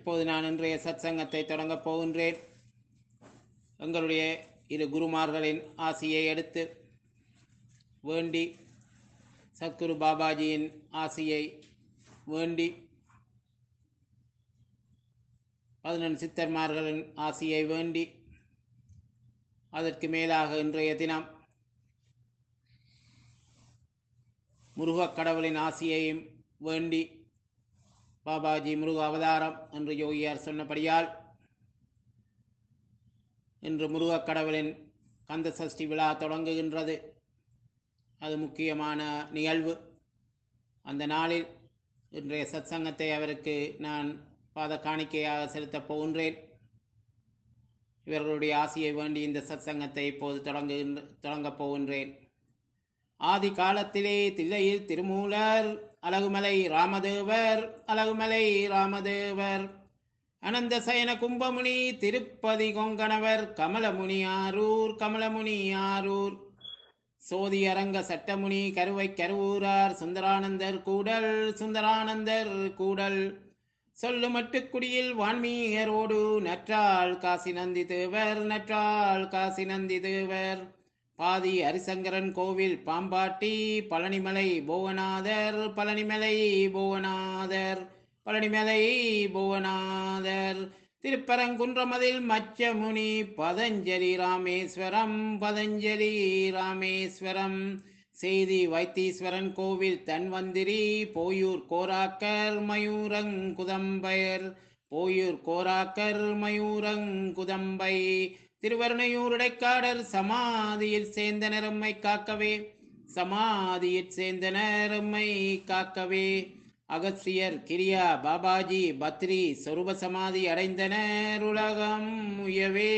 இப்போது நான் இன்றைய சத்சங்கத்தை தொடங்கப் போகின்றேன் எங்களுடைய இரு குருமார்களின் ஆசியை எடுத்து வேண்டி சத்குரு பாபாஜியின் ஆசியை வேண்டி பதினெண் சித்தர்மார்களின் ஆசியை வேண்டி அதற்கு மேலாக இன்றைய தினம் முருகக் கடவுளின் ஆசியையும் வேண்டி பாபாஜி முருக அவதாரம் என்று யோகியார் சொன்னபடியால் இன்று முருகக் கடவுளின் கந்த சஷ்டி விழா தொடங்குகின்றது அது முக்கியமான நிகழ்வு அந்த நாளில் இன்றைய சத்சங்கத்தை அவருக்கு நான் பாத காணிக்கையாக செலுத்தப் போகின்றேன் இவர்களுடைய ஆசையை வேண்டி இந்த சத்சங்கத்தை இப்போது தொடங்குகின்ற தொடங்கப் போகின்றேன் ஆதி காலத்திலே தில்லையில் திருமூலர் அழகுமலை ராமதேவர் அழகுமலை ராமதேவர் அனந்த சயன கும்பமுனி திருப்பதி கொங்கணவர் கமலமுனி ஆரூர் கமலமுனி ஆரூர் சோதி அரங்க சட்டமுனி கருவை கருவூரார் சுந்தரானந்தர் கூடல் சுந்தரானந்தர் கூடல் சொல்லுமட்டுக்குடியில் வான்மீகரோடு நற்றாள் காசி நந்தி தேவர் நற்றாள் காசி நந்தி தேவர் பாதி ஹரிசங்கரன் கோவில் பாம்பாட்டி பழனிமலை புவனாதர் பழனிமலை புவனாதர் பழனிமலை புவனாதர் திருப்பரங்குன்றமதில் மச்சமுனி பதஞ்சலி ராமேஸ்வரம் பதஞ்சலி ராமேஸ்வரம் செய்தி வைத்தீஸ்வரன் கோவில் தன்வந்திரி போயூர் கோராக்கர் மயூரங்குதம்பயர் போயூர் கோராக்கர் மயூரங்குதம்பை திருவருணையூர் இடைக்காடர் சமாதியில் சேர்ந்தனர் எம்மை காக்கவே சமாதியில் சேர்ந்தனர் எம்மை காக்கவே அகஸ்தியர் கிரியா பாபாஜி பத்ரி சொரூப சமாதி அடைந்தனர் உலகம் உயவே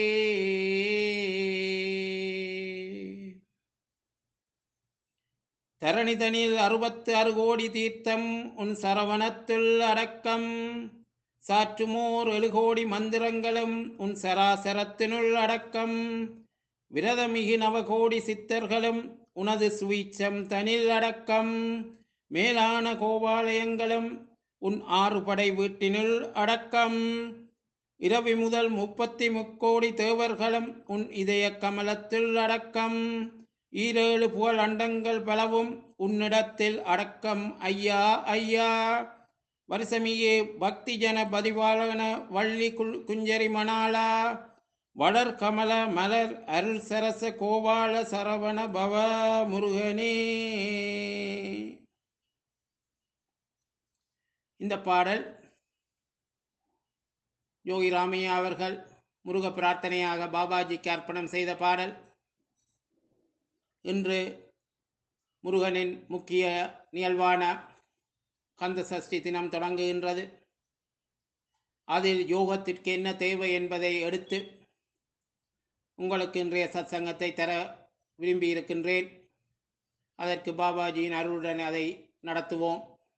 தரணிதனில் அறுபத்து அறு கோடி தீர்த்தம் உன் சரவணத்துள் அடக்கம் சாற்றுமோர் எழுகோடி மந்திரங்களும் உன் சராசரத்தினுள் அடக்கம் விரதமிகு நவகோடி சித்தர்களும் உனது சுவீச்சம் தனில் அடக்கம் மேலான கோபாலயங்களும் உன் ஆறு படை வீட்டினுள் அடக்கம் இரவி முதல் முப்பத்தி முக்கோடி தேவர்களும் உன் இதய கமலத்தில் அடக்கம் ஈரேழு புகழ் அண்டங்கள் பலவும் உன்னிடத்தில் அடக்கம் ஐயா ஐயா வருஷமியே பக்தி ஜன பதிவாளன வள்ளி குல் குஞ்சரி மணாலா வளர் கமல மலர் அருள் சரச கோபால சரவண பவ முருகனே இந்த பாடல் யோகி ராமையா அவர்கள் முருக பிரார்த்தனையாக பாபாஜிக்கு அர்ப்பணம் செய்த பாடல் இன்று முருகனின் முக்கிய நிகழ்வான கந்த சஷ்டி தினம் தொடங்குகின்றது அதில் யோகத்திற்கு என்ன தேவை என்பதை எடுத்து உங்களுக்கு இன்றைய சத்சங்கத்தை தர விரும்பி இருக்கின்றேன் அதற்கு பாபாஜியின் அருளுடன் அதை நடத்துவோம்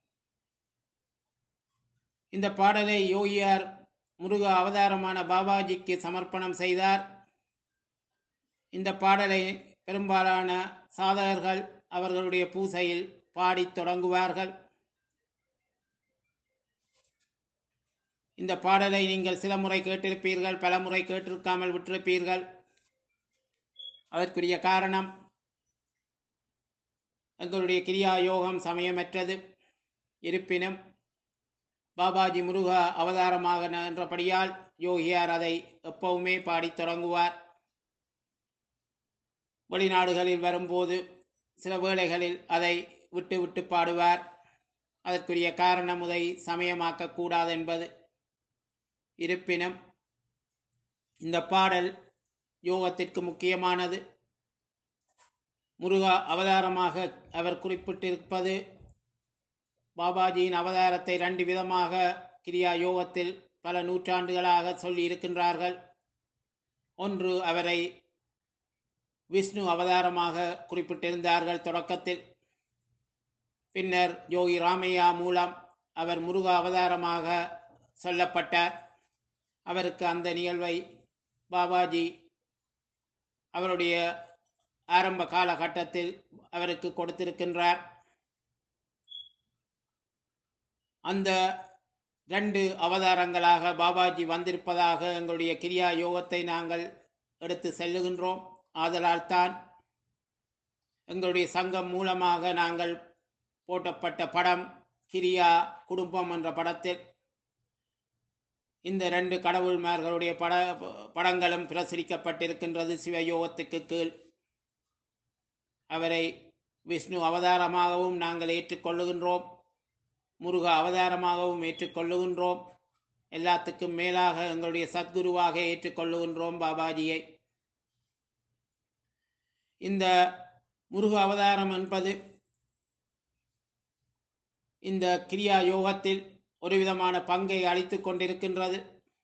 இந்த பாடலை யோகியார் முருக அவதாரமான பாபாஜிக்கு சமர்ப்பணம் செய்தார் இந்த பாடலை பெரும்பாலான சாதகர்கள் அவர்களுடைய பூசையில் பாடித் தொடங்குவார்கள் இந்த பாடலை நீங்கள் சில முறை கேட்டிருப்பீர்கள் பல முறை கேட்டிருக்காமல் விட்டிருப்பீர்கள் அதற்குரிய காரணம் எங்களுடைய கிரியா யோகம் சமயமற்றது இருப்பினும் பாபாஜி முருகா அவதாரமாக என்றபடியால் யோகியார் அதை எப்பவுமே பாடித் தொடங்குவார் வெளிநாடுகளில் வரும்போது சில வேளைகளில் அதை விட்டு விட்டு பாடுவார் அதற்குரிய காரணம் அதை சமயமாக்க கூடாது என்பது இருப்பினும் இந்த பாடல் யோகத்திற்கு முக்கியமானது முருகா அவதாரமாக அவர் குறிப்பிட்டிருப்பது பாபாஜியின் அவதாரத்தை ரெண்டு விதமாக கிரியா யோகத்தில் பல நூற்றாண்டுகளாக சொல்லி இருக்கின்றார்கள் ஒன்று அவரை விஷ்ணு அவதாரமாக குறிப்பிட்டிருந்தார்கள் தொடக்கத்தில் பின்னர் யோகி ராமையா மூலம் அவர் முருக அவதாரமாக சொல்லப்பட்டார் அவருக்கு அந்த நிகழ்வை பாபாஜி அவருடைய ஆரம்ப காலகட்டத்தில் அவருக்கு கொடுத்திருக்கின்றார் அந்த ரெண்டு அவதாரங்களாக பாபாஜி வந்திருப்பதாக எங்களுடைய கிரியா யோகத்தை நாங்கள் எடுத்து செல்லுகின்றோம் ஆதலால் தான் எங்களுடைய சங்கம் மூலமாக நாங்கள் போட்டப்பட்ட படம் கிரியா குடும்பம் என்ற படத்தில் இந்த ரெண்டு கடவுள்மார்களுடைய பட படங்களும் பிரசுரிக்கப்பட்டிருக்கின்றது சிவயோகத்துக்கு கீழ் அவரை விஷ்ணு அவதாரமாகவும் நாங்கள் ஏற்றுக்கொள்ளுகின்றோம் முருக அவதாரமாகவும் ஏற்றுக்கொள்ளுகின்றோம் எல்லாத்துக்கும் மேலாக எங்களுடைய சத்குருவாக ஏற்றுக்கொள்ளுகின்றோம் பாபாஜியை இந்த முருக அவதாரம் என்பது இந்த கிரியா யோகத்தில் ஒரு விதமான பங்கை அளித்து கொண்டிருக்கின்றது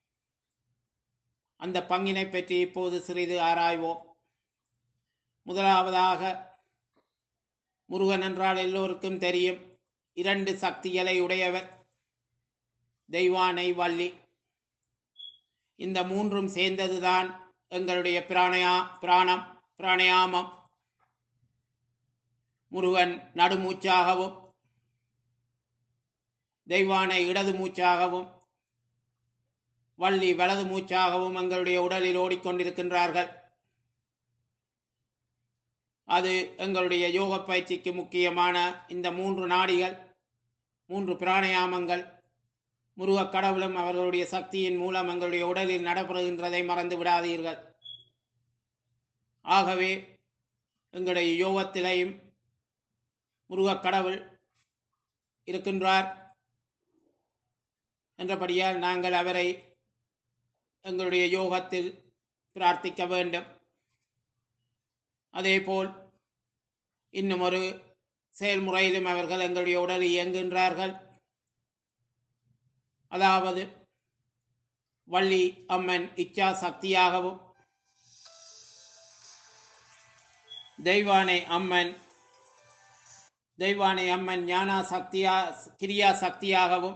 அந்த பங்கினை பற்றி இப்போது சிறிது ஆராய்வோம் முதலாவதாக முருகன் என்றால் எல்லோருக்கும் தெரியும் இரண்டு சக்திகளை உடையவர் தெய்வானை வள்ளி இந்த மூன்றும் சேர்ந்ததுதான் எங்களுடைய பிராணயா பிராணம் பிராணயாமம் முருகன் நடுமூச்சாகவும் தெய்வானை இடது மூச்சாகவும் வள்ளி வலது மூச்சாகவும் எங்களுடைய உடலில் ஓடிக்கொண்டிருக்கின்றார்கள் அது எங்களுடைய யோக பயிற்சிக்கு முக்கியமான இந்த மூன்று நாடிகள் மூன்று பிராணயாமங்கள் முருகக் கடவுளும் அவர்களுடைய சக்தியின் மூலம் எங்களுடைய உடலில் நடைபெறுகின்றதை மறந்து விடாதீர்கள் ஆகவே எங்களுடைய யோகத்திலையும் முருகக் கடவுள் இருக்கின்றார் என்றபடியால் நாங்கள் அவரை எங்களுடைய யோகத்தில் பிரார்த்திக்க வேண்டும் அதேபோல் இன்னும் ஒரு செயல்முறையிலும் அவர்கள் எங்களுடைய உடலில் இயங்குகின்றார்கள் அதாவது வள்ளி அம்மன் இச்சா சக்தியாகவும் தெய்வானை அம்மன் தெய்வானை அம்மன் ஞானா சக்தியா கிரியா சக்தியாகவும்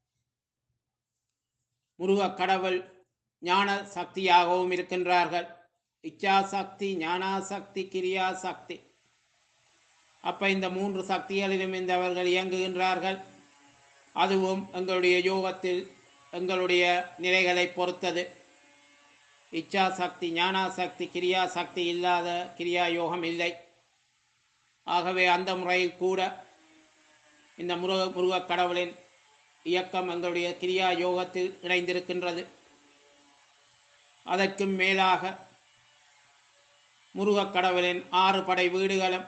முருகக் கடவுள் ஞான சக்தியாகவும் இருக்கின்றார்கள் இச்சா சக்தி ஞானா சக்தி கிரியா சக்தி அப்ப இந்த மூன்று சக்திகளிலும் இந்த அவர்கள் இயங்குகின்றார்கள் அதுவும் எங்களுடைய யோகத்தில் எங்களுடைய நிலைகளை பொறுத்தது இச்சா சக்தி ஞானா சக்தி கிரியா சக்தி இல்லாத கிரியா யோகம் இல்லை ஆகவே அந்த முறையில் கூட இந்த முருக முருகக் கடவுளின் இயக்கம் எங்களுடைய கிரியா யோகத்தில் இணைந்திருக்கின்றது அதற்கும் மேலாக முருகக் கடவுளின் ஆறு படை வீடுகளும்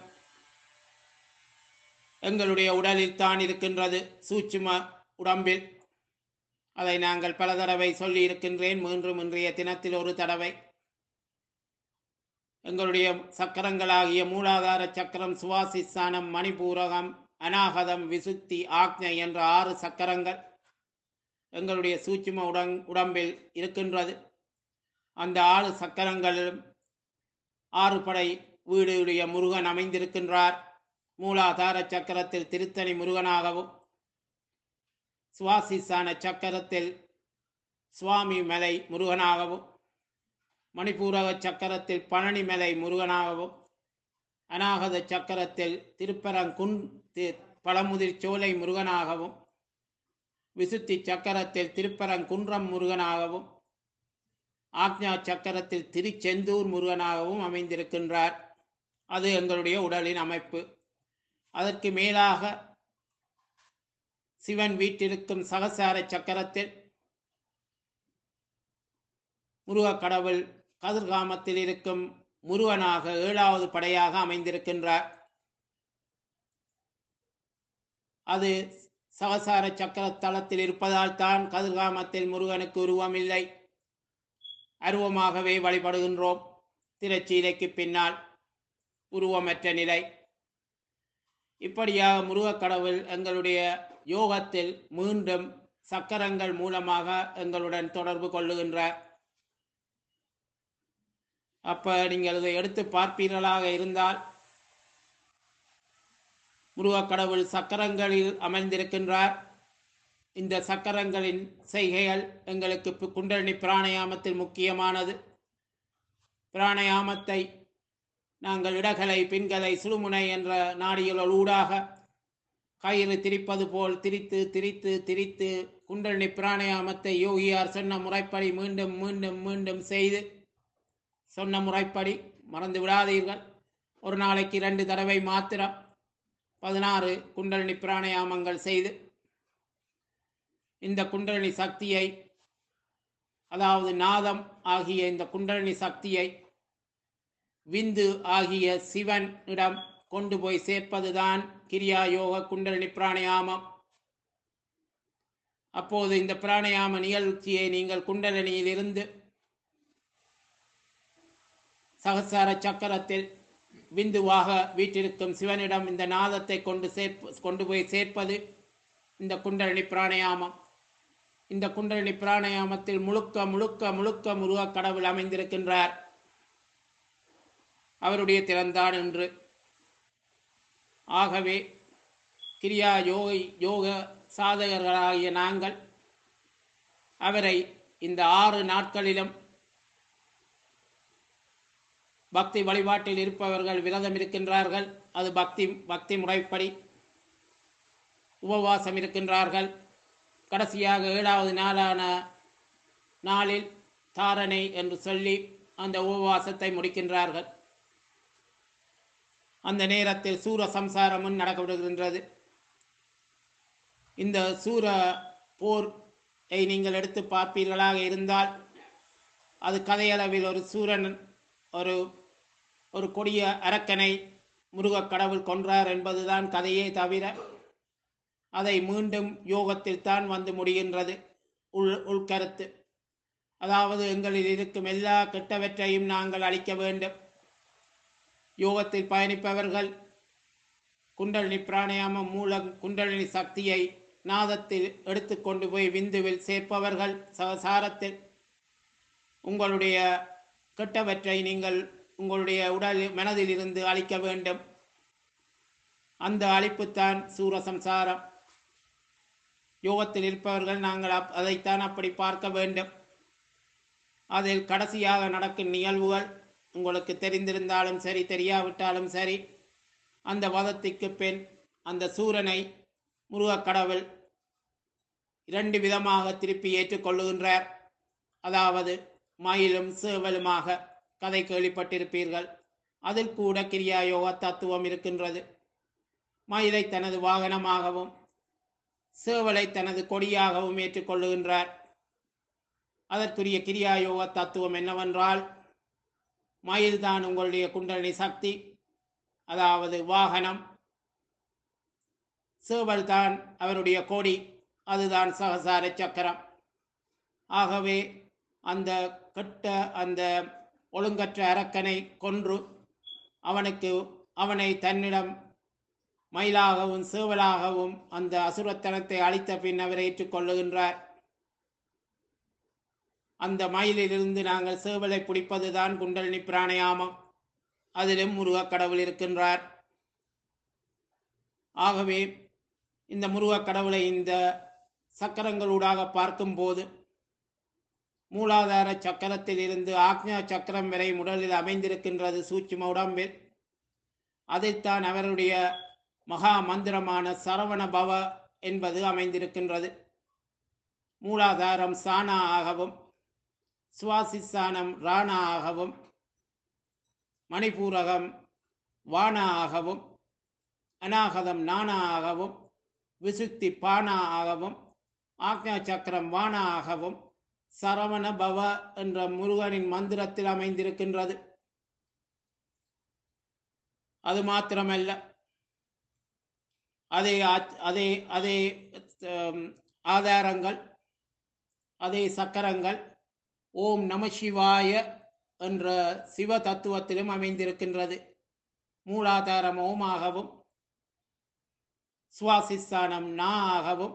எங்களுடைய உடலில் தான் இருக்கின்றது சூட்சும உடம்பில் அதை நாங்கள் பல தடவை சொல்லி இருக்கின்றேன் மீண்டும் இன்றைய தினத்தில் ஒரு தடவை எங்களுடைய சக்கரங்களாகிய மூலாதார சக்கரம் சுவாசிஸ்தானம் மணிபூரகம் அநாகதம் விசுத்தி ஆக்ஞை என்ற ஆறு சக்கரங்கள் எங்களுடைய சூட்சும உடங் உடம்பில் இருக்கின்றது அந்த ஆறு சக்கரங்களிலும் ஆறு படை வீடுடைய முருகன் அமைந்திருக்கின்றார் மூலாதார சக்கரத்தில் திருத்தணி முருகனாகவும் சுவாசிசான சக்கரத்தில் சுவாமி மலை முருகனாகவும் மணிப்பூரக சக்கரத்தில் பழனி மலை முருகனாகவும் அநாகத சக்கரத்தில் திருப்பரங்குன் தி- பழமுதிர் சோலை முருகனாகவும் விசுத்தி சக்கரத்தில் திருப்பரங்குன்றம் முருகனாகவும் ஆக்ஞா சக்கரத்தில் திருச்செந்தூர் முருகனாகவும் அமைந்திருக்கின்றார் அது எங்களுடைய உடலின் அமைப்பு அதற்கு மேலாக சிவன் வீட்டிருக்கும் சகசார சக்கரத்தில் முருகக் கடவுள் கதிர்காமத்தில் இருக்கும் முருகனாக ஏழாவது படையாக அமைந்திருக்கின்றார் அது சகசார சக்கர தளத்தில் இருப்பதால் தான் கதிர்காமத்தில் முருகனுக்கு உருவம் இல்லை அருவமாகவே வழிபடுகின்றோம் திரைச்சீலைக்கு பின்னால் உருவமற்ற நிலை இப்படியாக முருகக் கடவுள் எங்களுடைய யோகத்தில் மீண்டும் சக்கரங்கள் மூலமாக எங்களுடன் தொடர்பு கொள்ளுகின்றார் அப்ப நீங்கள் இதை எடுத்து பார்ப்பீர்களாக இருந்தால் முருகக் கடவுள் சக்கரங்களில் அமர்ந்திருக்கின்றார் இந்த சக்கரங்களின் செய்கைகள் எங்களுக்கு பு- குண்டலினி பிராணயாமத்தில் முக்கியமானது பிராணயாமத்தை நாங்கள் இடகலை பின்கலை சுழுமுனை என்ற நாடிகளூடாக கயிறு திரிப்பது போல் திரித்து திரித்து திரித்து குண்டலினி பிராணாயாமத்தை யோகியார் சொன்ன முறைப்படி மீண்டும் மீண்டும் மீண்டும் செய்து சொன்ன முறைப்படி மறந்து விடாதீர்கள் ஒரு நாளைக்கு இரண்டு தடவை மாத்திரம் பதினாறு குண்டலினி பிராணாயாமங்கள் செய்து இந்த குண்டலினி சக்தியை அதாவது நாதம் ஆகிய இந்த குண்டலினி சக்தியை விந்து ஆகிய சிவனிடம் கொண்டு போய் சேர்ப்பதுதான் கிரியா யோக குண்டலினி பிராணாயாமம் அப்போது இந்த பிராணாயாம நிகழ்ச்சியை நீங்கள் குண்டலினியிலிருந்து சகசார சக்கரத்தில் விந்துவாக வீற்றிருக்கும் சிவனிடம் இந்த நாதத்தை கொண்டு சேர்ப்பு கொண்டு போய் சேர்ப்பது இந்த குண்டலினி பிராணாயாமம் இந்த குண்டலினி பிராணாயாமத்தில் முழுக்க முழுக்க முழுக்க முருக கடவுள் அமைந்திருக்கின்றார் அவருடைய திறந்தான் என்று ஆகவே கிரியா யோகி யோக சாதகர்களாகிய நாங்கள் அவரை இந்த ஆறு நாட்களிலும் பக்தி வழிபாட்டில் இருப்பவர்கள் விரதம் இருக்கின்றார்கள் அது பக்தி பக்தி முறைப்படி உபவாசம் இருக்கின்றார்கள் கடைசியாக ஏழாவது நாளான நாளில் தாரணை என்று சொல்லி அந்த உபவாசத்தை முடிக்கின்றார்கள் அந்த நேரத்தில் சூர சம்சாரமும் நடக்கப்படுகின்றது இந்த சூர போரை நீங்கள் எடுத்து பார்ப்பீர்களாக இருந்தால் அது கதையளவில் ஒரு சூரன் ஒரு ஒரு கொடிய அரக்கனை முருகக் கடவுள் கொன்றார் என்பதுதான் கதையே தவிர அதை மீண்டும் யோகத்தில் தான் வந்து முடிகின்றது உள் உள்கருத்து அதாவது எங்களில் இருக்கும் எல்லா கெட்டவற்றையும் நாங்கள் அழிக்க வேண்டும் யோகத்தில் பயணிப்பவர்கள் குண்டலினி பிராணாயாமம் மூலம் குண்டலினி சக்தியை நாதத்தில் எடுத்துக்கொண்டு போய் விந்துவில் சேர்ப்பவர்கள் சகசாரத்தில் உங்களுடைய கெட்டவற்றை நீங்கள் உங்களுடைய உடல் மனதில் இருந்து அழிக்க வேண்டும் அந்த அழிப்புத்தான் சூரசம்சாரம் யோகத்தில் இருப்பவர்கள் நாங்கள் அப்- அதைத்தான் அப்படி பார்க்க வேண்டும் அதில் கடைசியாக நடக்கும் நிகழ்வுகள் உங்களுக்கு தெரிந்திருந்தாலும் சரி தெரியாவிட்டாலும் சரி அந்த வதத்திற்கு பின் அந்த சூரனை முருகக் கடவுள் இரண்டு விதமாக திருப்பி ஏற்றுக்கொள்ளுகின்றார் அதாவது மயிலும் சேவலுமாக கதை கேள்விப்பட்டிருப்பீர்கள் அதில் கூட கிரியா யோக தத்துவம் இருக்கின்றது மயிலை தனது வாகனமாகவும் சேவலை தனது கொடியாகவும் ஏற்றுக்கொள்ளுகின்றார் அதற்குரிய கிரியா யோக தத்துவம் என்னவென்றால் மயில்தான் உங்களுடைய குண்டலினி சக்தி அதாவது வாகனம் சேவல் தான் அவருடைய கொடி அதுதான் சகசார சக்கரம் ஆகவே அந்த கெட்ட அந்த ஒழுங்கற்ற அரக்கனை கொன்று அவனுக்கு அவனை தன்னிடம் மயிலாகவும் சேவலாகவும் அந்த அசுரத்தனத்தை அழித்த பின் அவர் ஏற்றுக்கொள்ளுகின்றார் அந்த மயிலிலிருந்து நாங்கள் சேவலை பிடிப்பதுதான் குண்டலினி பிராணாயாமம் அதிலும் முருகக் கடவுள் இருக்கின்றார் ஆகவே இந்த முருகக் கடவுளை இந்த சக்கரங்களூடாக பார்க்கும்போது மூலாதார சக்கரத்தில் இருந்து ஆக்ஞா சக்கரம் வரை உடலில் அமைந்திருக்கின்றது சூட்சும உடம்பில் அதைத்தான் அவருடைய மகா மந்திரமான சரவண பவ என்பது அமைந்திருக்கின்றது மூலாதாரம் சானா ஆகவும் சுவாசிஸ்தானம் ராணா ஆகவும் மணிபூரகம் வானா ஆகவும் அநாகதம் நானா ஆகவும் விசுக்தி பானா ஆகவும் ஆக்ஞா சக்கரம் வானா ஆகவும் சரவண பவ என்ற முருகனின் மந்திரத்தில் அமைந்திருக்கின்றது அது மாத்திரமல்ல அதே ஆச்- அதே அதே ஹம், ஆதாரங்கள் அதே சக்கரங்கள் ஓம் நம சிவாய என்ற சிவ தத்துவத்திலும் அமைந்திருக்கின்றது மூலாதாரம் ஓமாகவும் சுவாசிஸ்தானம் நா ஆகவும்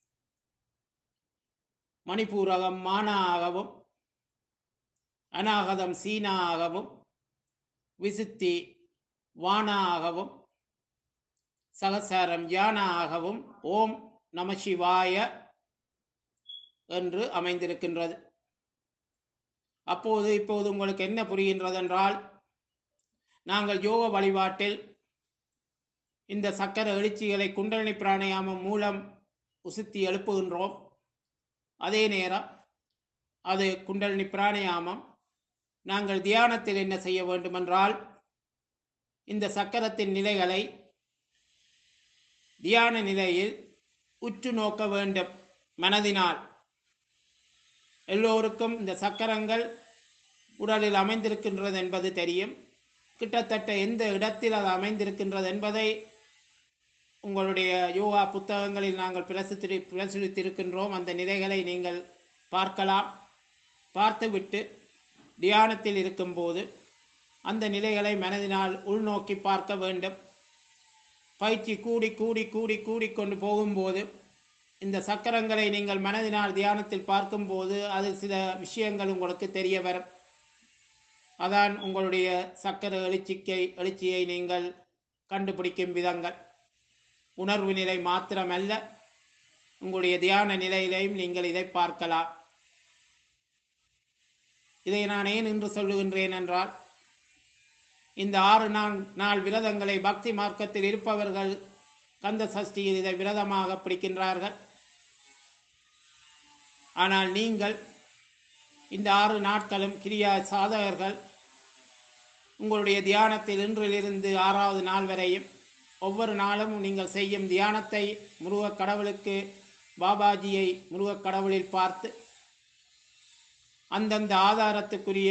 மணிப்பூரகம் மானா ஆகவும் அநாகதம் சீனா ஆகவும் விசுத்தி வானா ஆகவும் சகசாரம் யானா ஆகவும் ஓம் நம சிவாய என்று அமைந்திருக்கின்றது அப்போது இப்போது உங்களுக்கு என்ன புரிகின்றது என்றால் நாங்கள் யோக வழிபாட்டில் இந்த சக்கர எழுச்சிகளை குண்டலினி பிராணாயாமம் மூலம் உசுத்தி எழுப்புகின்றோம் அதே நேரம் அது குண்டலினி பிராணாயாமம் நாங்கள் தியானத்தில் என்ன செய்ய வேண்டுமென்றால் இந்த சக்கரத்தின் நிலைகளை தியான நிலையில் உற்று நோக்க வேண்டும் மனதினால் எல்லோருக்கும் இந்த சக்கரங்கள் உடலில் அமைந்திருக்கின்றது என்பது தெரியும் கிட்டத்தட்ட எந்த இடத்தில் அது அமைந்திருக்கின்றது என்பதை உங்களுடைய யோகா புத்தகங்களில் நாங்கள் பிரசுத்தி பிரசுரித்திருக்கின்றோம் அந்த நிலைகளை நீங்கள் பார்க்கலாம் பார்த்துவிட்டு தியானத்தில் இருக்கும்போது அந்த நிலைகளை மனதினால் உள்நோக்கி பார்க்க வேண்டும் பயிற்சி கூடி கூடி கூடி கூடி கொண்டு போகும்போது இந்த சக்கரங்களை நீங்கள் மனதினால் தியானத்தில் பார்க்கும்போது அது சில விஷயங்கள் உங்களுக்கு தெரிய வரும் அதான் உங்களுடைய சக்கர எழுச்சிக்கை எழுச்சியை நீங்கள் கண்டுபிடிக்கும் விதங்கள் உணர்வு நிலை மாத்திரமல்ல உங்களுடைய தியான நிலையிலையும் நீங்கள் இதை பார்க்கலாம் இதை நான் ஏன் என்று சொல்லுகின்றேன் என்றால் இந்த ஆறு நாள் நாள் விரதங்களை பக்தி மார்க்கத்தில் இருப்பவர்கள் கந்த சஷ்டியில் இதை விரதமாக பிடிக்கின்றார்கள் ஆனால் நீங்கள் இந்த ஆறு நாட்களும் கிரியா சாதகர்கள் உங்களுடைய தியானத்தில் இன்றிலிருந்து ஆறாவது நாள் வரையும் ஒவ்வொரு நாளும் நீங்கள் செய்யும் தியானத்தை முருகக் கடவுளுக்கு பாபாஜியை முருகக் கடவுளில் பார்த்து அந்தந்த ஆதாரத்துக்குரிய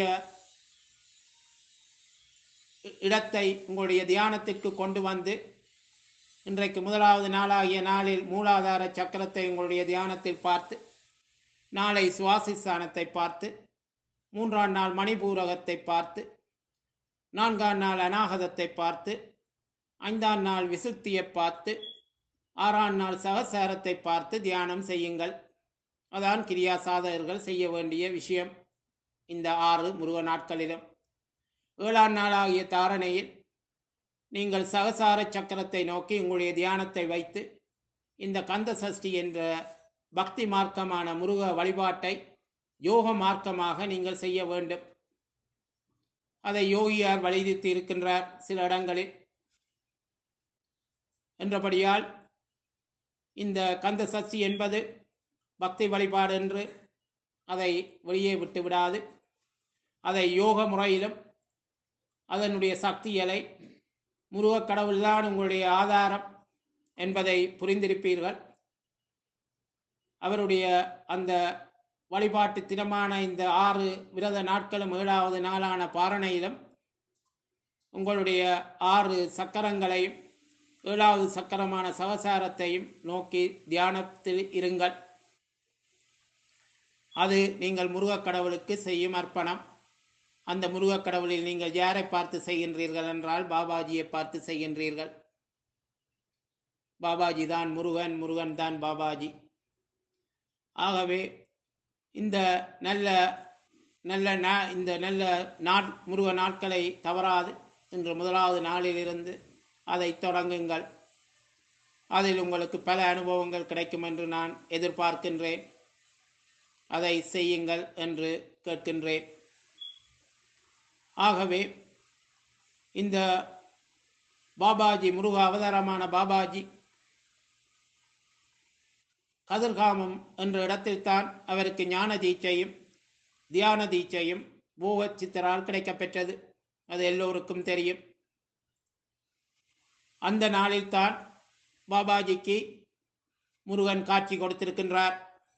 இடத்தை உங்களுடைய தியானத்திற்கு கொண்டு வந்து இன்றைக்கு முதலாவது நாளாகிய நாளில் மூலாதார சக்கரத்தை உங்களுடைய தியானத்தில் பார்த்து நாளை சுவாசிஸ்தானத்தை பார்த்து மூன்றாம் நாள் மணிபூரகத்தை பார்த்து நான்காம் நாள் அநாகதத்தை பார்த்து ஐந்தாம் நாள் விசுத்தியை பார்த்து ஆறாம் நாள் சகசாரத்தை பார்த்து தியானம் செய்யுங்கள் அதான் கிரியா சாதகர்கள் செய்ய வேண்டிய விஷயம் இந்த ஆறு முருக நாட்களிலும் ஏழாம் நாளாகிய தாரணையில் நீங்கள் சகசார சக்கரத்தை நோக்கி உங்களுடைய தியானத்தை வைத்து இந்த கந்த சஷ்டி என்ற பக்தி மார்க்கமான முருக வழிபாட்டை யோக மார்க்கமாக நீங்கள் செய்ய வேண்டும் அதை யோகியார் வலியுறுத்தி இருக்கின்றார் சில இடங்களில் என்றபடியால் இந்த கந்த சஷ்டி என்பது பக்தி வழிபாடு என்று அதை வெளியே விட்டு விடாது அதை யோக முறையிலும் அதனுடைய சக்திகளை முருகக் கடவுள்தான் உங்களுடைய ஆதாரம் என்பதை புரிந்திருப்பீர்கள் அவருடைய அந்த வழிபாட்டு தினமான இந்த ஆறு விரத நாட்களும் ஏழாவது நாளான பாரணையிலும் உங்களுடைய ஆறு சக்கரங்களையும் ஏழாவது சக்கரமான சகசாரத்தையும் நோக்கி தியானத்தில் இருங்கள் அது நீங்கள் முருகக் கடவுளுக்கு செய்யும் அர்ப்பணம் அந்த முருகக் கடவுளில் நீங்கள் யாரை பார்த்து செய்கின்றீர்கள் என்றால் பாபாஜியை பார்த்து செய்கின்றீர்கள் பாபாஜி தான் முருகன் முருகன் தான் பாபாஜி ஆகவே இந்த நல்ல நல்ல நா இந்த நல்ல நாட் முருக நாட்களை தவறாது இன்று முதலாவது நாளிலிருந்து அதை தொடங்குங்கள் அதில் உங்களுக்கு பல அனுபவங்கள் கிடைக்கும் என்று நான் எதிர்பார்க்கின்றேன் அதை செய்யுங்கள் என்று கேட்கின்றேன் ஆகவே இந்த பாபாஜி முருக அவதாரமான பாபாஜி கதிர்காமம் என்ற இடத்தில்தான் அவருக்கு ஞான தீட்சையும் தியான தீட்சையும் போக சித்தரால் கிடைக்கப்பெற்றது அது எல்லோருக்கும் தெரியும் அந்த நாளில்தான் பாபாஜிக்கு முருகன் காட்சி கொடுத்திருக்கின்றார்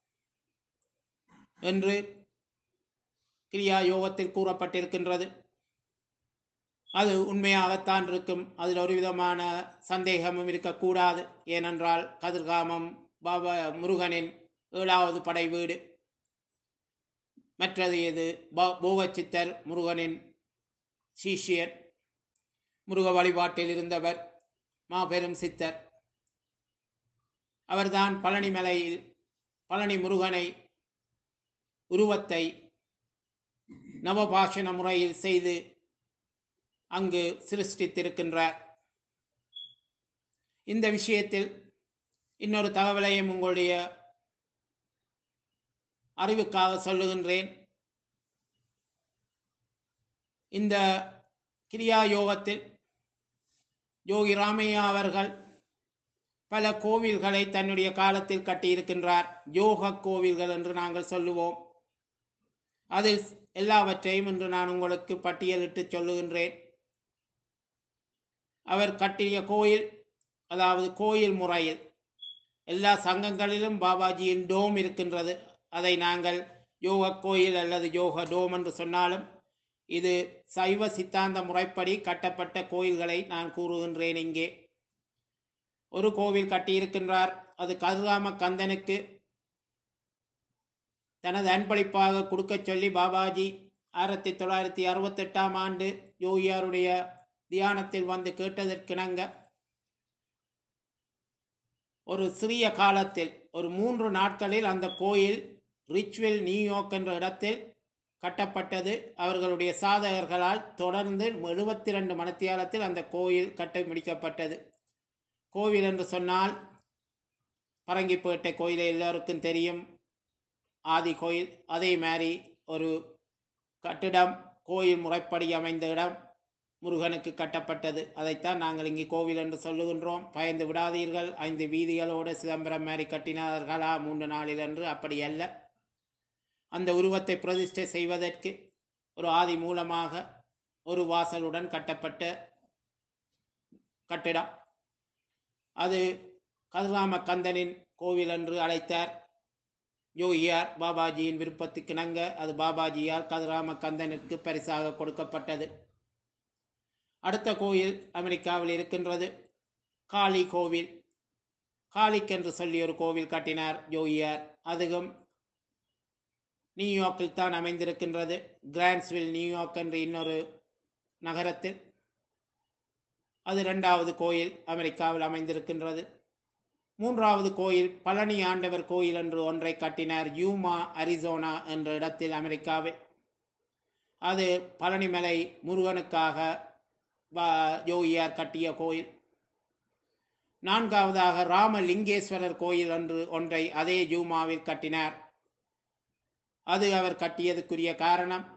என்று கிரியா யோகத்தில் கூறப்பட்டிருக்கின்றது அது உண்மையாகத்தான் இருக்கும் அதில் ஒரு விதமான சந்தேகமும் இருக்கக்கூடாது ஏனென்றால் கதிர்காமம் பாபா முருகனின் ஏழாவது படை வீடு மற்றது எது போகச்சித்தர் முருகனின் சீஷியர் முருக வழிபாட்டில் இருந்தவர் மாபெரும் சித்தர் அவர்தான் பழனி மலையில் பழனி முருகனை உருவத்தை நவபாஷண முறையில் செய்து அங்கு சிருஷ்டித்திருக்கின்றார் இந்த விஷயத்தில் இன்னொரு தகவலையும் உங்களுடைய அறிவுக்காக சொல்லுகின்றேன் இந்த கிரியா யோகத்தில் யோகி ராமையா அவர்கள் பல கோவில்களை தன்னுடைய காலத்தில் கட்டியிருக்கின்றார் யோக கோவில்கள் என்று நாங்கள் சொல்லுவோம் அதில் எல்லாவற்றையும் இன்று நான் உங்களுக்கு பட்டியலிட்டு சொல்லுகின்றேன் அவர் கட்டிய கோயில் அதாவது கோயில் முறையில் எல்லா சங்கங்களிலும் பாபாஜியின் டோம் இருக்கின்றது அதை நாங்கள் யோக கோயில் அல்லது யோக டோம் என்று சொன்னாலும் இது சைவ சித்தாந்த முறைப்படி கட்டப்பட்ட கோயில்களை நான் கூறுகின்றேன் இங்கே ஒரு கோவில் கட்டியிருக்கின்றார் அது கதிராம கந்தனுக்கு தனது அன்பளிப்பாக கொடுக்கச் சொல்லி பாபாஜி ஆயிரத்தி தொள்ளாயிரத்தி அறுபத்தெட்டாம் ஆண்டு யோகியாருடைய தியானத்தில் வந்து கேட்டதற்கிணங்க ஒரு சிறிய காலத்தில் ஒரு மூன்று நாட்களில் அந்த கோயில் ரிச்வில் நியூயார்க் என்ற இடத்தில் கட்டப்பட்டது அவர்களுடைய சாதகர்களால் தொடர்ந்து எழுபத்தி ரெண்டு மணித்தியாலத்தில் அந்த கோயில் கட்டி முடிக்கப்பட்டது கோவில் என்று சொன்னால் பரங்கிப்பேட்டை கோயில் எல்லோருக்கும் தெரியும் ஆதி கோயில் அதே மாதிரி ஒரு கட்டிடம் கோயில் முறைப்படி அமைந்த இடம் முருகனுக்கு கட்டப்பட்டது அதைத்தான் நாங்கள் இங்கே கோவில் என்று சொல்லுகின்றோம் பயந்து விடாதீர்கள் ஐந்து வீதிகளோடு சிதம்பரம் மாதிரி கட்டினார்களா மூன்று நாளில் என்று அப்படி அல்ல அந்த உருவத்தை பிரதிஷ்டை செய்வதற்கு ஒரு ஆதி மூலமாக ஒரு வாசலுடன் கட்டப்பட்ட கட்டிடம் அது கதிராம கந்தனின் கோவில் என்று அழைத்தார் யோகியார் பாபாஜியின் விருப்பத்துக்கு இணங்க அது பாபாஜியால் கதிராம கந்தனுக்கு பரிசாக கொடுக்கப்பட்டது அடுத்த கோயில் அமெரிக்காவில் இருக்கின்றது காளி கோவில் காளிக்கென்று சொல்லி ஒரு கோவில் கட்டினார் யோகியார் அதுவும் நியூயார்க்கில் தான் அமைந்திருக்கின்றது கிராண்ட்ஸ்வில் நியூயார்க் என்ற இன்னொரு நகரத்தில் அது இரண்டாவது கோயில் அமெரிக்காவில் அமைந்திருக்கின்றது மூன்றாவது கோயில் பழனி ஆண்டவர் கோயில் என்று ஒன்றை கட்டினார் யூமா அரிசோனா என்ற இடத்தில் அமெரிக்காவில் அது பழனிமலை முருகனுக்காக பா- யோகியார் கட்டிய கோயில் நான்காவதாக ராமலிங்கேஸ்வரர் கோயில் என்று ஒன்றை அதே யூமாவில் கட்டினார் அது அவர் கட்டியதுக்குரிய காரணம்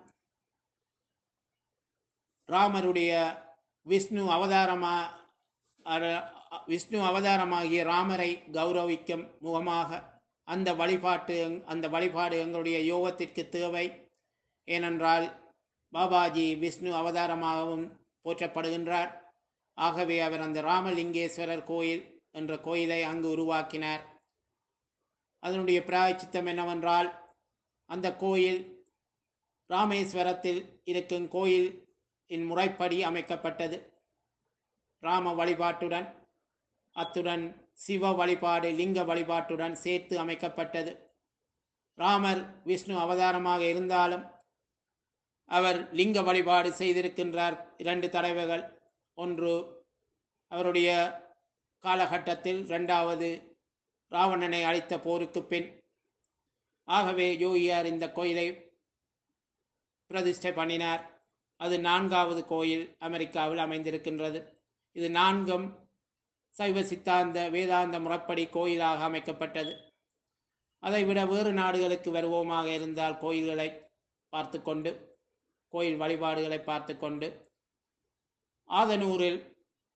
ராமருடைய விஷ்ணு அவதாரமா அர- விஷ்ணு அவதாரமாகிய ராமரை கௌரவிக்கும் முகமாக அந்த வழிபாட்டு அந்த வழிபாடு எங்களுடைய யோகத்திற்கு தேவை ஏனென்றால் பாபாஜி விஷ்ணு அவதாரமாகவும் போற்றப்படுகின்றார் ஆகவே அவர் அந்த ராமலிங்கேஸ்வரர் கோயில் என்ற கோயிலை அங்கு உருவாக்கினார் அதனுடைய பிராயச்சித்தம் என்னவென்றால் அந்த கோயில் ராமேஸ்வரத்தில் இருக்கும் கோயில் இன் முறைப்படி அமைக்கப்பட்டது ராம வழிபாட்டுடன் அத்துடன் சிவ வழிபாடு லிங்க வழிபாட்டுடன் சேர்த்து அமைக்கப்பட்டது ராமர் விஷ்ணு அவதாரமாக இருந்தாலும் அவர் லிங்க வழிபாடு செய்திருக்கின்றார் இரண்டு தடவைகள் ஒன்று அவருடைய காலகட்டத்தில் இரண்டாவது ராவணனை அழித்த போருக்கு பின் ஆகவே யோகியார் இந்த கோயிலை பிரதிஷ்டை பண்ணினார் அது நான்காவது கோயில் அமெரிக்காவில் அமைந்திருக்கின்றது இது நான்கும் சைவ சித்தாந்த வேதாந்த முறைப்படி கோயிலாக அமைக்கப்பட்டது அதைவிட வேறு நாடுகளுக்கு வருவோமாக இருந்தால் கோயில்களை பார்த்து கொண்டு கோயில் வழிபாடுகளை பார்த்து கொண்டு ஆதனூரில்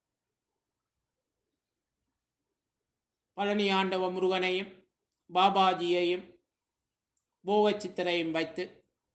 பழனி ஆண்டவ முருகனையும் பாபாஜியையும் போகச்சித்தரையும் வைத்து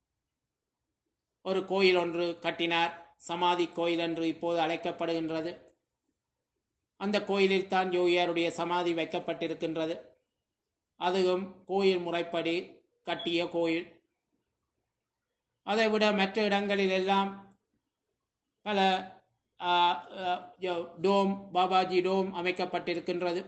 ஒரு கோயில் ஒன்று கட்டினார் சமாதி கோயில் என்று இப்போது அழைக்கப்படுகின்றது அந்த கோயிலில் தான் யோகியாருடைய சமாதி வைக்கப்பட்டிருக்கின்றது அதுவும் கோயில் முறைப்படி கட்டிய கோயில் அதைவிட மற்ற இடங்களில் எல்லாம் பல ஆ, ஆ, யோ- டோம் பாபாஜி டோம் அமைக்கப்பட்டிருக்கின்றது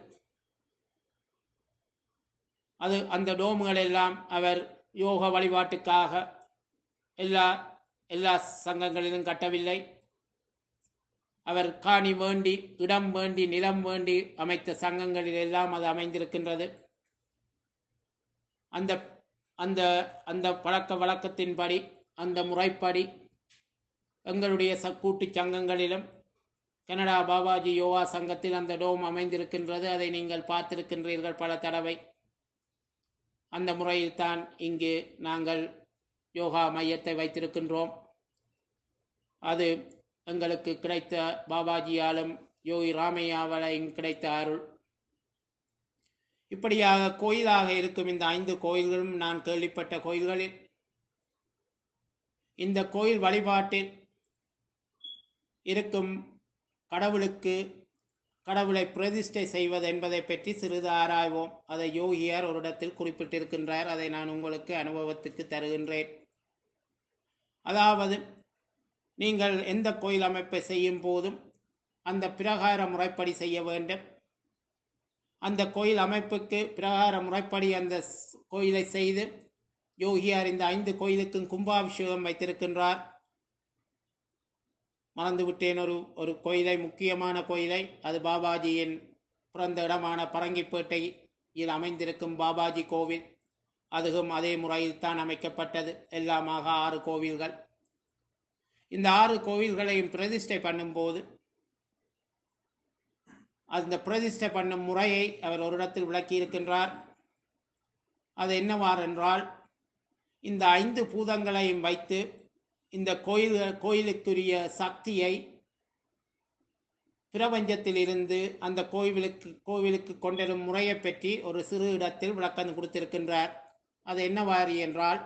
அது அந்த டோம்கள் எல்லாம் அவர் யோக வழிபாட்டுக்காக எல்லா எல்லா சங்கங்களிலும் கட்டவில்லை அவர் காணி வேண்டி இடம் வேண்டி நிலம் வேண்டி அமைத்த சங்கங்களில் எல்லாம் அது அமைந்திருக்கின்றது அந்த அந்த அந்த பழக்க வழக்கத்தின்படி அந்த முறைப்படி எங்களுடைய ச கூட்டு சங்கங்களிலும் கனடா பாபாஜி யோகா சங்கத்தில் அந்த டோம் அமைந்திருக்கின்றது அதை நீங்கள் பார்த்திருக்கின்றீர்கள் பல தடவை அந்த முறையில் தான் இங்கு நாங்கள் யோகா மையத்தை வைத்திருக்கின்றோம் அது எங்களுக்கு கிடைத்த பாபாஜியாலும் யோகி ராமையாவளையும் கிடைத்த அருள் இப்படியாக கோயிலாக இருக்கும் இந்த ஐந்து கோயில்களும் நான் கேள்விப்பட்ட கோயில்களில் இந்த கோயில் வழிபாட்டில் இருக்கும் கடவுளுக்கு கடவுளை பிரதிஷ்டை செய்வது என்பதை பற்றி சிறிது ஆராய்வோம் அதை யோகியார் ஒரு இடத்தில் குறிப்பிட்டிருக்கின்றார் அதை நான் உங்களுக்கு அனுபவத்துக்கு தருகின்றேன் அதாவது நீங்கள் எந்த கோயில் அமைப்பை செய்யும் போதும் அந்த பிரகார முறைப்படி செய்ய வேண்டும் அந்த கோயில் அமைப்புக்கு பிரகார முறைப்படி அந்த ஸ்- கோயிலை செய்து யோகியார் இந்த ஐந்து கோயிலுக்கும் கும்பாபிஷேகம் வைத்திருக்கின்றார் மறந்துவிட்டேன் ஒரு ஒரு கோயிலை முக்கியமான கோயிலை அது பாபாஜியின் பிறந்த இடமான பரங்கிப்பேட்டையில் அமைந்திருக்கும் பாபாஜி கோவில் அதுவும் அதே முறையில் தான் அமைக்கப்பட்டது எல்லாமாக ஆறு கோவில்கள் இந்த ஆறு கோவில்களையும் பிரதிஷ்டை பண்ணும்போது அந்த பிரதிஷ்டை பண்ணும் முறையை அவர் ஒரு இடத்தில் விளக்கி இருக்கின்றார் அது என்னவார் என்றால் இந்த ஐந்து பூதங்களையும் வைத்து இந்த கோயில் கோயிலுக்குரிய சக்தியை பிரபஞ்சத்தில் இருந்து அந்த கோவிலுக்கு கோவிலுக்கு கொண்டிரும் முறையை பற்றி ஒரு சிறு இடத்தில் விளக்கம் கொடுத்திருக்கின்றார் அது என்னவாரி என்றால்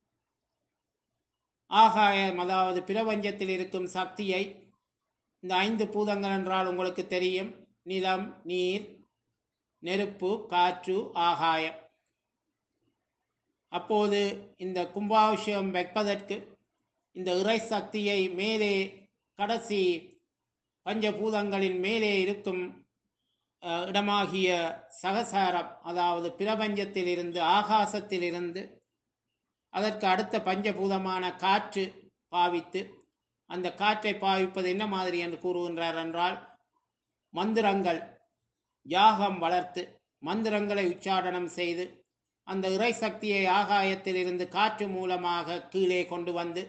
ஆகாயம் அதாவது பிரபஞ்சத்தில் இருக்கும் சக்தியை இந்த ஐந்து பூதங்கள் என்றால் உங்களுக்கு தெரியும் நிலம் நீர் நெருப்பு காற்று ஆகாயம் அப்போது இந்த கும்பாபிஷேகம் வைப்பதற்கு இந்த இறை சக்தியை மேலே கடைசி பஞ்சபூதங்களின் மேலே இருக்கும் அஹ், இடமாகிய சகசாரம் அதாவது பிரபஞ்சத்திலிருந்து ஆகாசத்திலிருந்து அதற்கு அடுத்த பஞ்சபூதமான காற்று பாவித்து அந்த காற்றை பாவிப்பது என்ன மாதிரி என்று கூறுகின்றார் என்றால் மந்திரங்கள் யாகம் வளர்த்து மந்திரங்களை உச்சாடனம் செய்து அந்த இறை சக்தியை ஆகாயத்திலிருந்து காற்று மூலமாக கீழே கொண்டு வந்து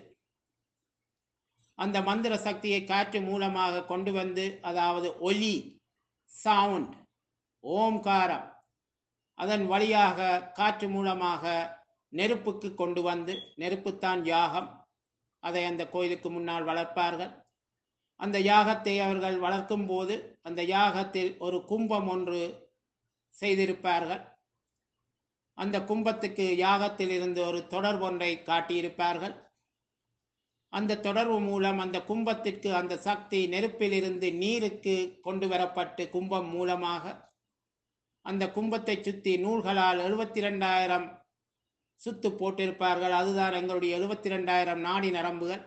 அந்த மந்திர சக்தியை காற்று மூலமாக கொண்டு வந்து அதாவது ஒலி சவுண்ட் ஓம்காரம் அதன் வழியாக காற்று மூலமாக நெருப்புக்கு கொண்டு வந்து நெருப்புத்தான் யாகம் அதை அந்த கோயிலுக்கு முன்னால் வளர்ப்பார்கள் அந்த யாகத்தை அவர்கள் வளர்க்கும் போது அந்த யாகத்தில் ஒரு கும்பம் ஒன்று செய்திருப்பார்கள் அந்த கும்பத்துக்கு யாகத்தில் இருந்து ஒரு தொடர்பு ஒன்றை காட்டியிருப்பார்கள் அந்த தொடர்பு மூலம் அந்த கும்பத்திற்கு அந்த சக்தி நெருப்பிலிருந்து நீருக்கு கொண்டு வரப்பட்டு கும்பம் மூலமாக அந்த கும்பத்தை சுத்தி நூல்களால் எழுபத்தி ரெண்டாயிரம் சுத்து போட்டிருப்பார்கள் அதுதான் எங்களுடைய எழுபத்தி ரெண்டாயிரம் நாடி நரம்புகள்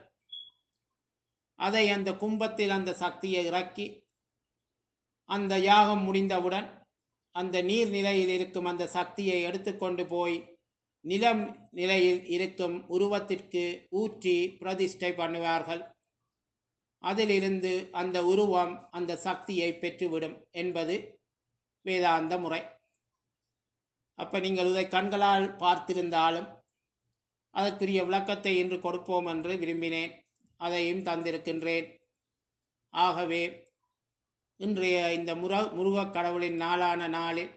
அதை அந்த கும்பத்தில் அந்த சக்தியை இறக்கி அந்த யாகம் முடிந்தவுடன் அந்த நீர் நிலையில் இருக்கும் அந்த சக்தியை எடுத்துக்கொண்டு போய் நிலம் நிலையில் இருக்கும் உருவத்திற்கு ஊற்றி பிரதிஷ்டை பண்ணுவார்கள் அதிலிருந்து அந்த உருவம் அந்த சக்தியை பெற்றுவிடும் என்பது வேதாந்த முறை அப்ப நீங்கள் இதை கண்களால் பார்த்திருந்தாலும் அதற்குரிய விளக்கத்தை இன்று கொடுப்போம் என்று விரும்பினேன் அதையும் தந்திருக்கின்றேன் ஆகவே இன்றைய இந்த முர முருகக் கடவுளின் நாளான நாளில்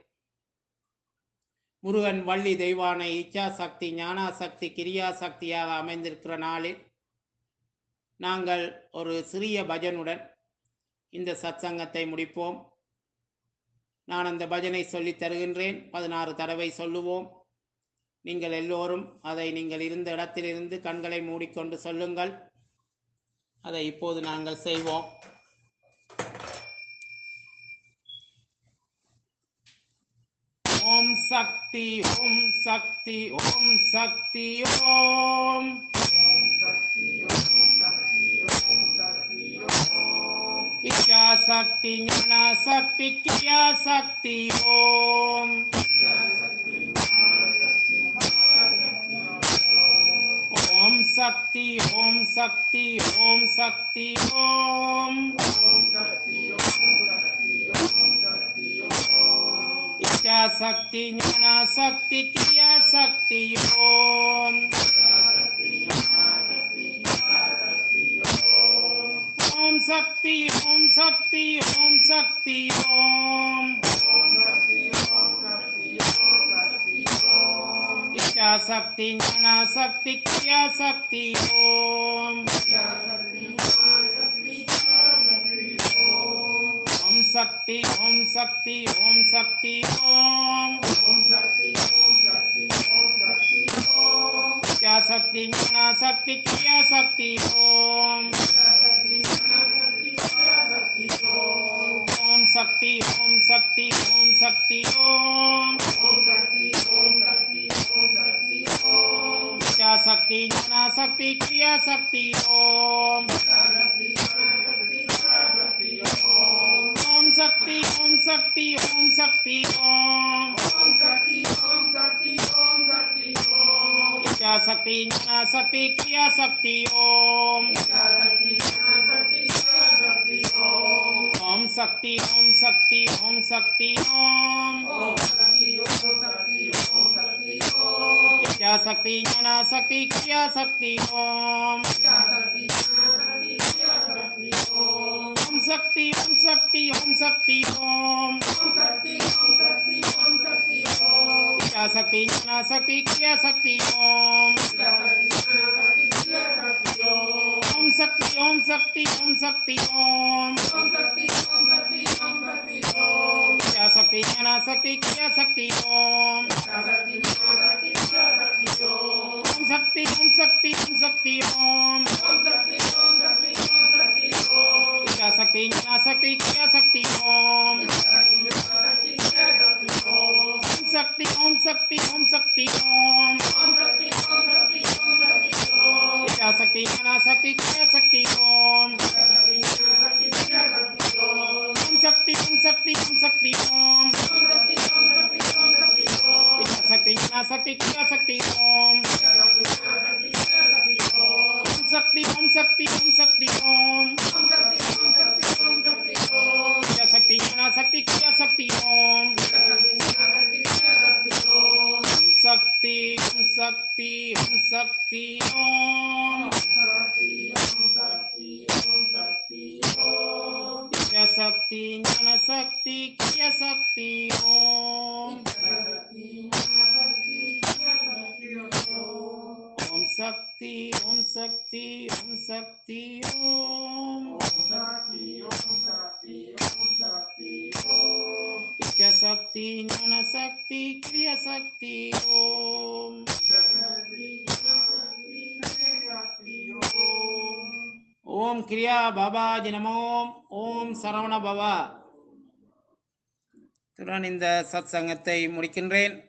முருகன் வள்ளி தெய்வான இச்சா சக்தி ஞானா சக்தி கிரியா சக்தியாக அமைந்திருக்கிற நாளில் நாங்கள் ஒரு சிறிய பஜனுடன் இந்த சத்சங்கத்தை முடிப்போம் நான் அந்த பஜனை சொல்லித் தருகின்றேன் பதினாறு தடவை சொல்லுவோம் நீங்கள் எல்லோரும் அதை நீங்கள் இருந்த இடத்திலிருந்து கண்களை மூடிக்கொண்டு சொல்லுங்கள் அதை இப்போது நாங்கள் செய்வோம் ஓம் சக்தி ஓம் சக்தி ஓம் சக்தி ஓம் இச்சா சக்தி ஞான சக்தி கிரியா சக்தி ஓம் ஓம் சக்தி ஓம் சக்தி ஓம் சக்தி ஓம் இச்சா சக்தி ஞான சக்தி கிரியா சக்தி ஓம் ஓம் சக்தி ஓம் சக்தி ஓம் சக்தி ஓம் இச்சா சக்தி ஞான சக்தி கிரியா சக்தி ஓம் சக்தி ஓம் சக்தி ஓம் சக்தி ஓம் क्या शक्ति ज्ञाना शक्ति क्रिया शक्ति ओम ओम शक्ति ओम शक्ति ओम शक्ति ओम क्या शक्ति ज्ञाना शक्ति क्रिया शक्ति ओम ओम शक्ति ओम शक्ति ओम शक्ति ओम क्या शक्ति ज्ञाना शक्ति क्रिया शक्ति ओम ओम शक्ति ओम शक्ति ओम शक्ति ओम क्या शक्ति ज्ञाना शक्ति क्रिया शक्ति ओम ओम शक्ति ओम शक्ति ओम शक्ति ओम क्या शक्ति ज्ञाना शक्ति क्रिया शक्ति ओम ओम शक्ति ओम शक्ति ओम शक्ति ओम क्या शक्ति ज्ञाना शक्ति क्रिया शक्ति ओम ओम शक्ति ओम शक्ति ओम शक्ति ओम क्या शक्ति ज्ञाना शक्ति क्रिया शक्ति ओम ओम शक्ति ओम शक्ति ओम शक्ति ओम क्या शक्ति ज्ञाना शक्ति क्रिया शक्ति ओम ओम शक्ति ओम शक्ति ओम शक्ति ओम क्या शक्ति ज्ञाना शक्ति क्रिया शक्ति ओम ओम शक्ति ओम शक्ति ओम शक्ति ओम क्या शक्ति ज्ञाना शक्ति क्रिया शक्ति ओम ओम शक्ति ओम शक्ति ओम शक्ति ओम क्या शक्ति ज्ञान शक्ति क्रिया शक्ति ओम ओम शक्ति ओम शक्ति ओम शक्ति ओम क्या शक्ति ज्ञान शक्ति क्रिया शक्ति ओम ஓம் கிரியா பாபாஜி நமோம் ஓம் சரவண பவா இத்துடன் இந்த சத் சங்கத்தை முடிக்கின்றேன்